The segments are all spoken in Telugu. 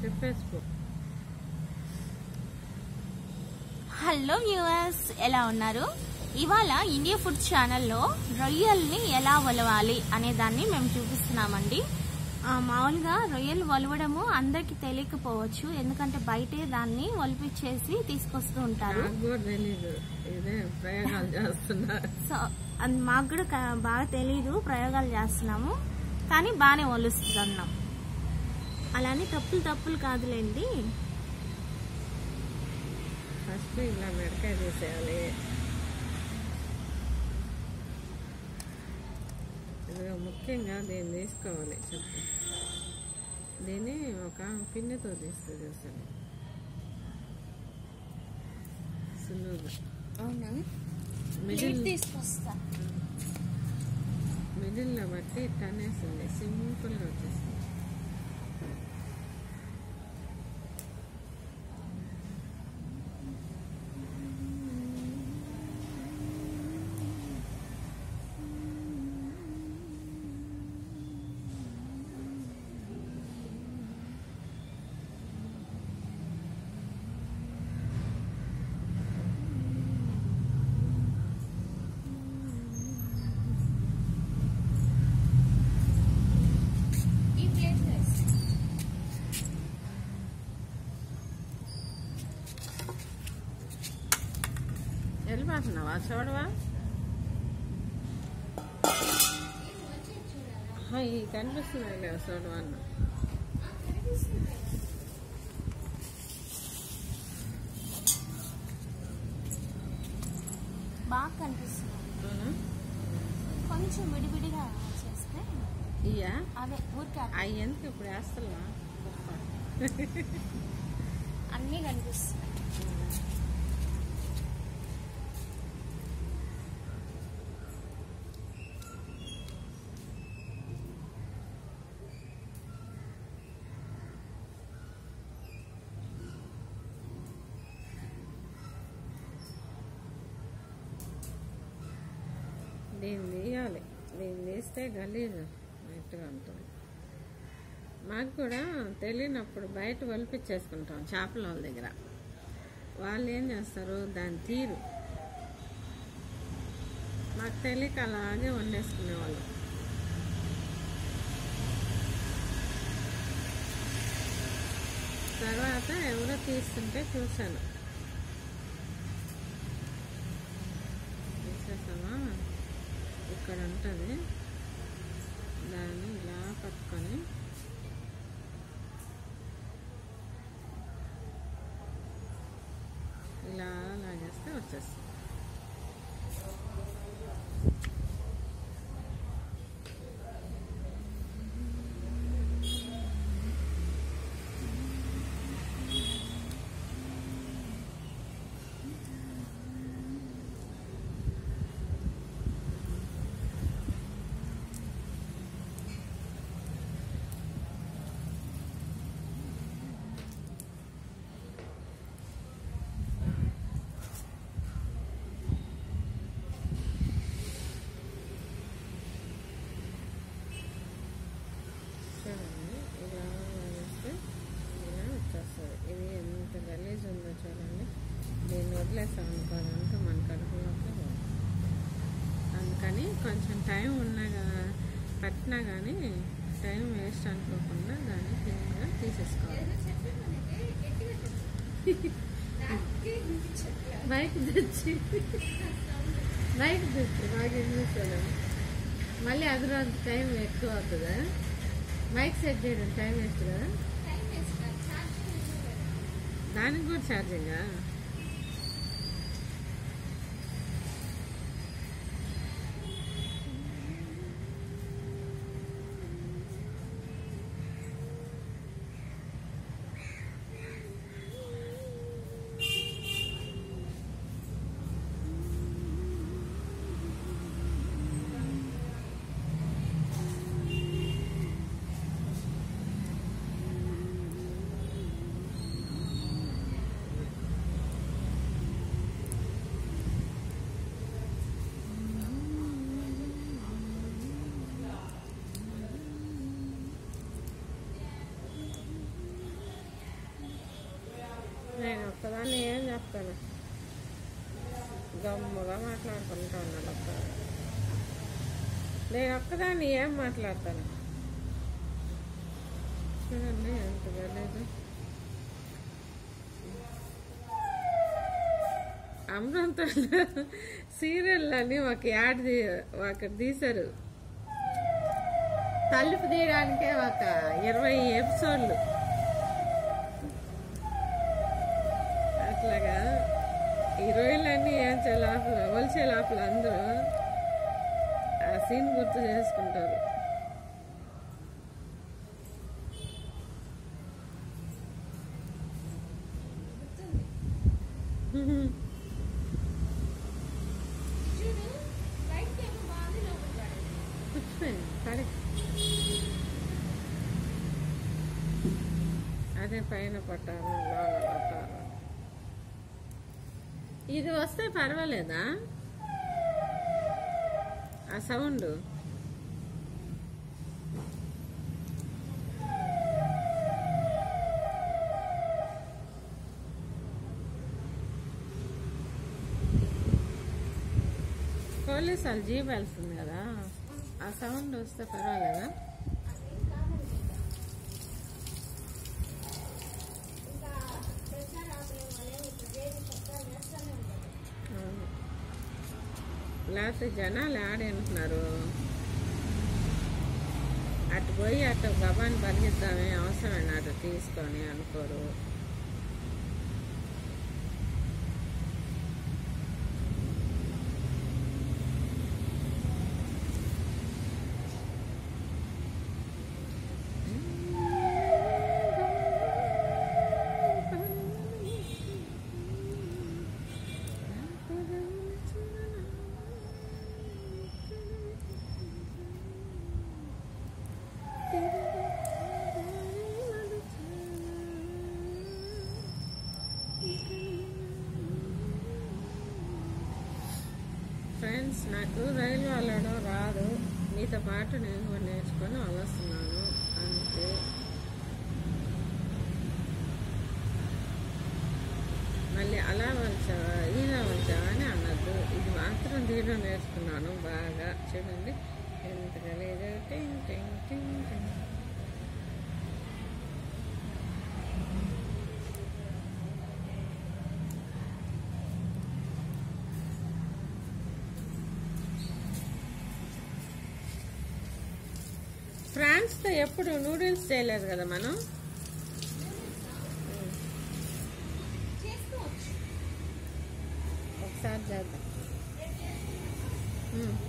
చెప్పేసుకో హలో వ్యూవర్స్ ఎలా ఉన్నారు ఇవాళ ఇండియా ఫుడ్ ఛానల్లో రొయ్యల్ని ఎలా ఒలవాలి అనే దాన్ని మేము చూపిస్తున్నామండి ఆ, మామూలుగా రొయ్యలు ఒలవడము అందరికి తెలియకపోవచ్చు ఎందుకంటే బయటే దాన్ని ఒలిపిచ్చేసి తీసుకొస్తూ ఉంటారు నాకు కూడా తెలీదు ఇదే ప్రయోగాలు చేస్తున్నా సో అది మాకు కూడా క- బాగా తెలీదు ప్రయోగాలు చేస్తున్నాము కానీ బాగానే ఒలుస్తున్నాం అలానే తప్పులు తప్పులు కాదులేండి ఫస్ట్ ఇలా మెడకాయ తీసేయాలి ఇదిగో ముఖ్యంగా దీన్ని తీసుకోవాలి చెప్పు దీన్ని ఒక పిన్నితో తీస్తే చూసాను సులువుగా అవునా మిడిల్ తీసుకొస్తా మిడిల్లో బట్టి టనేసింది సింపుల్గా వచ్చేసింది ఈ ప్లేట్ వెళ్ళిపోతున్నావా చూడవా ఆహా, ఈ కనిపిస్తున్నాయి లేవు చూడవా అన్న బాగా కనిపిస్తుంది అవునా కొంచెం విడివిడిగా చేస్తే ఇయ్యా అదే ఊరికే అట్లా అవి ఎందుకు ఇప్పుడు వేస్తున్నా అన్నీ కనిపిస్తున్నాయి దీన్ని తీయాలి దీన్ని తీస్తే గలీజు నీట్గా ఉంటుంది మాకు కూడా తెలియనప్పుడు బయట ఒలిపించేసుకుంటాం చేపల వాళ్ళ దగ్గర వాళ్ళు ఏం చేస్తారు దాని తీరు మాకు తెలియక అలాగే వండేసుకునేవాళ్ళు తర్వాత ఎవరో తీస్తుంటే చూశాను తీసేసామా ఇక్కడ ఉంటుంది దాన్ని ఇలా పట్టుకొని ఇలా లాగేస్తే వచ్చేస్తుంది చూడండి ఇలా వేస్తే ఇలా వచ్చేస్తుంది ఇది ఎంత గలీజ్ ఉందో చూడండి దీన్ని వదిలేసాం అనుకోవాలంటే మన కడుపులోకి పోదు. అందుకని కొంచెం టైం ఉన్నా గా- పట్టినా కానీ టైం వేస్ట్ అనుకోకుండా దాన్ని క్లీన్గా తీసేసుకోవాలి బైక్ తెచ్చి బైక్ తెచ్చి బాగా వినిపించడం మళ్ళీ అది రోజు టైం ఎక్కువ అవుతుందా మైక్ సెట్ చేయడం టైం వేస్ట్ కదా దానికి కూడా ఛార్జింగా నేను ఒక్కదాన్ని ఏం చెప్తాను గమ్ముగా మాట్లాడుకుంటా ఉన్నాను ఒక్క నేను ఒక్కదాన్ని ఏం మాట్లాడతాను చూడండి ఎంత గలేదు అమృత సీరియల్ అని ఒక యాడ్ తీ ఒక తీశారు తలుపు తీయడానికే ఒక ఇరవై ఎపిసోడ్లు అట్లాగా హీరోయిన్లన్నీ ఏం చేలాపలు ఒలిచే లోపల అందరూ ఆ సీన్ గుర్తు చేసుకుంటారు పడే అదే పైన పట్టారు లోన పట్టారు ఇది వస్తే పర్వాలేదా ఆ సౌండ్ పోలీస్ వాళ్ళు జీప్ వెళ్తుంది కదా ఆ సౌండ్ వస్తే పర్వాలేదా అవును. లేకపోతే జనాలు ఆడేంటున్నారు అటు పోయి అటు గబాన్ని పరిగెత్తామే అవసరమైన అటు తీసుకొని అనుకోరు ఫ్రెండ్స్ నాకు రైలు వెళ్ళడం రాదు మీతో పాటు నేను కూడా నేర్చుకొని వస్తున్నాను అంతే మళ్ళీ అలా వచ్చావా ఇలా వచ్చావా అని అనద్దు ఇది మాత్రం దీంట్లో నేర్చుకున్నాను బాగా చూడండి ఎంత గలీజు టింగ్ టింగ్ టింగ్ టింగ్ ఫ్రాన్స్తో ఎప్పుడు నూడిల్స్ చేయలేదు కదా మనం ఒకసారి చేద్దాం ఉమ్.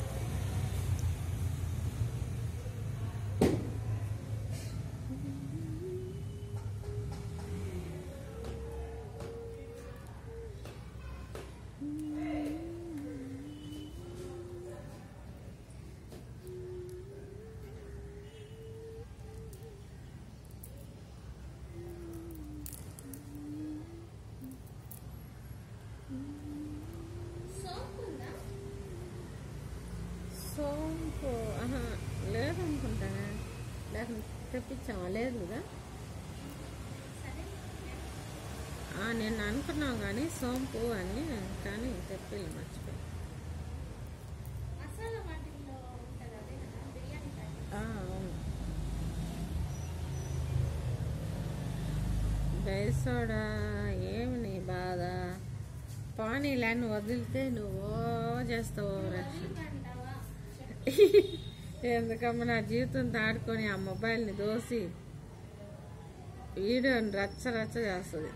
సోంపు ఆహా లేదనుకుంటానే లేక తెప్పించామా లేదు కదా ఆ, నేను అనుకున్నాం కానీ సోంపు అని కానీ తెప్పిల్లు మర్చిపోయి అవును బేసోడా ఏమి నీ బాధ పానీలని వదిలితే నువ్వు చేస్తావు రక్షణ ఎందుకమ్మ నా జీవితంతో ఆడుకొని ఆ మొబైల్ని దోసి వీడియోని రచ్చ రచ్చ చేస్తుంది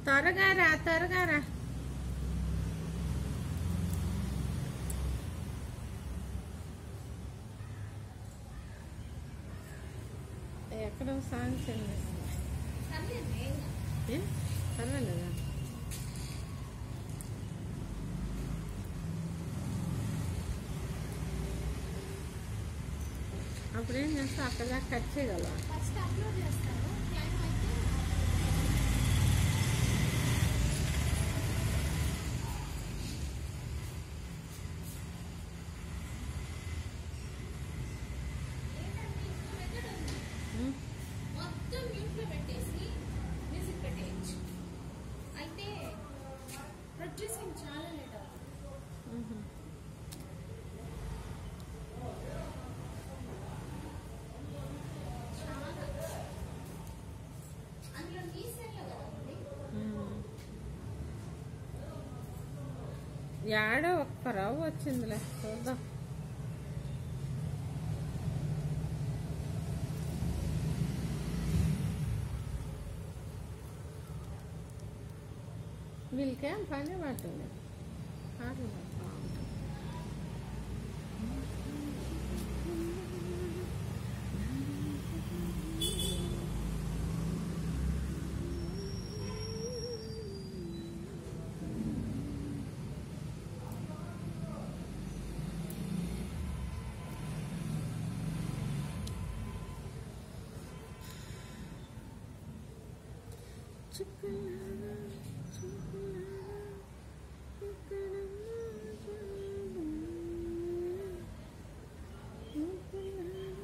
త్వరగా రా త్వరగా రా ఎక్కడో సాంగ్స్ ఏం చేస్తుంది ఏ? పర్వాలేదా అప్పుడేం చేస్తా అక్కడ దాకా కట్ చేయగలవా ఫస్ట్ అప్లోడ్ చేస్తాను టైం అయితే ఉం? మొత్తం మ్యూట్లో పెట్టేసి మ్యూజిక్ పెట్టేయచ్చు అయితే ప్రొడ్యూసింగ్ చాలా లేట్ అవుతుంది మ్హూ. చాలా అందులో నీ సెల్లో కదా ఉంది ఉం. యాడో ఒక్క రవ్వ వచ్చిందిలే చూద్దాం వీళ్ళకేం పని పడుతుంది పాటలు పాడుతూ ఉంటారు. చుక్కలాగా, చుక్కలాగా, ఎక్కడమ్మా చూడమ్మా. చుక్కలాగా,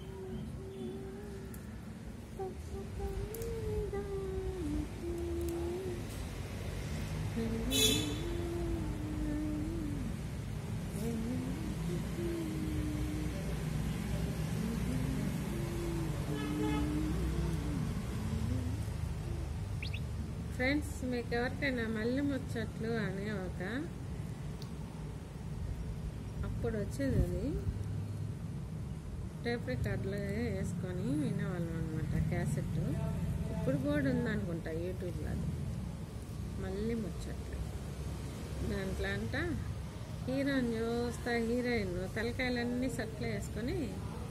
ఫ్రెండ్స్ మీకు ఎవరికైనా మళ్ళీ ముచ్చట్లు అనే ఒక అప్పుడు వచ్చేది అది టేప్ రికార్డులో వేసుకొని వినేవాళ్ళం అనమాట క్యాసెట్ ఇప్పుడు కూడా ఉందనుకుంటా యూట్యూబ్లో అది మళ్ళీ ముచ్చట్లు దాంట్లో అంట హీరోయిన్ చూస్తా హీరోయిన్ తలకాయలన్నీ సట్లు వేసుకొని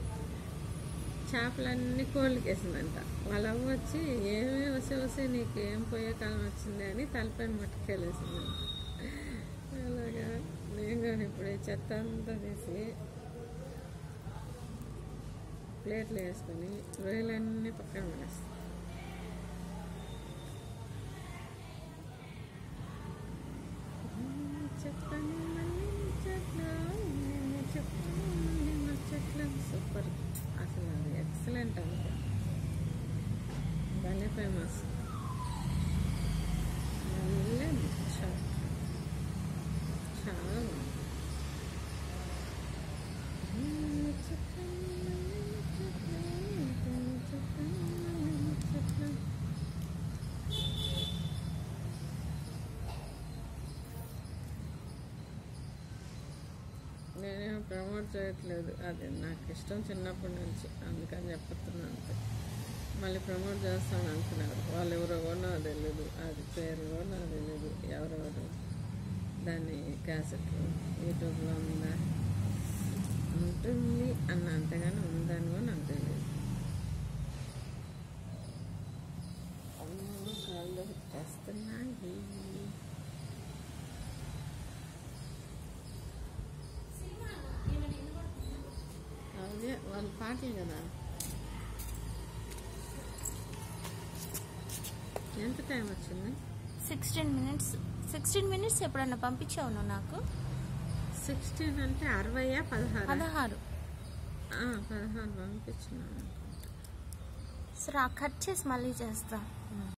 చేపలన్నీ కోళ్ళకేసిందంట వాళ్ళ అవ్వ వచ్చి ఏమీ వస్తే వస్తే నీకు ఏం పోయే కాలం వచ్చింది అని తలపైన మట్టుకెళ్ళేసిందంట అలాగా నేను కానీ ఇప్పుడు ఈ చెత్త అంతా తీసి ప్లేట్లు వేసుకొని రొయ్యలన్నీ పక్కన పడేస్తాను చెప్పని మళ్ళీ ముచ్చట్లు నేను చెప్పను మళ్ళీ ముచ్చట్లు సూపర్ అసలు అది ఎక్సలెంట్ అంతే భలే ఫేమస్ మళ్ళీ ముచ్చట్లు చాలా బాగుంది ముచ్చట్లు మళ్ళీ ముచ్చట్లు ముచ్చట్లు మళ్ళీ ముచ్చట్లు నేనేం ప్రమోట్ చేయట్లేదు అది నాకు ఇష్టం చిన్నప్పటి నుంచి అందుకని చెప్తున్నాను అంతే మళ్ళీ ప్రమోట్ చేస్తాను అంటున్నారు వాళ్ళు ఎవరో కూడా నాకు తెలియదు అది పేరు కూడా నాకు తెలియదు ఎవరెవరు దాన్ని క్యాసెట్ యూట్యూబ్లో ఉందా ఉంటుంది అన్న అంతేగాని ఉందని కూడా నాకు తెలియదు అమ్మో కాళ్ళు పెట్టేస్తున్నాయి సినిమా ఏమైనా వినబడుతుందా అదే వాళ్ళ పాటలు కదా ఎంత టైం వచ్చింది సిక్స్టీన్ మినిట్స్ సిక్స్టీన్ మినిట్స్ ఎప్పుడన్నా పంపించావు నువ్వు నాకు సిక్స్టీన్ అంటే అరవయా పదహారు పదహారు పదహారు పంపించినాను సరే ఆ కట్ చేసి మళ్ళీ చేస్తా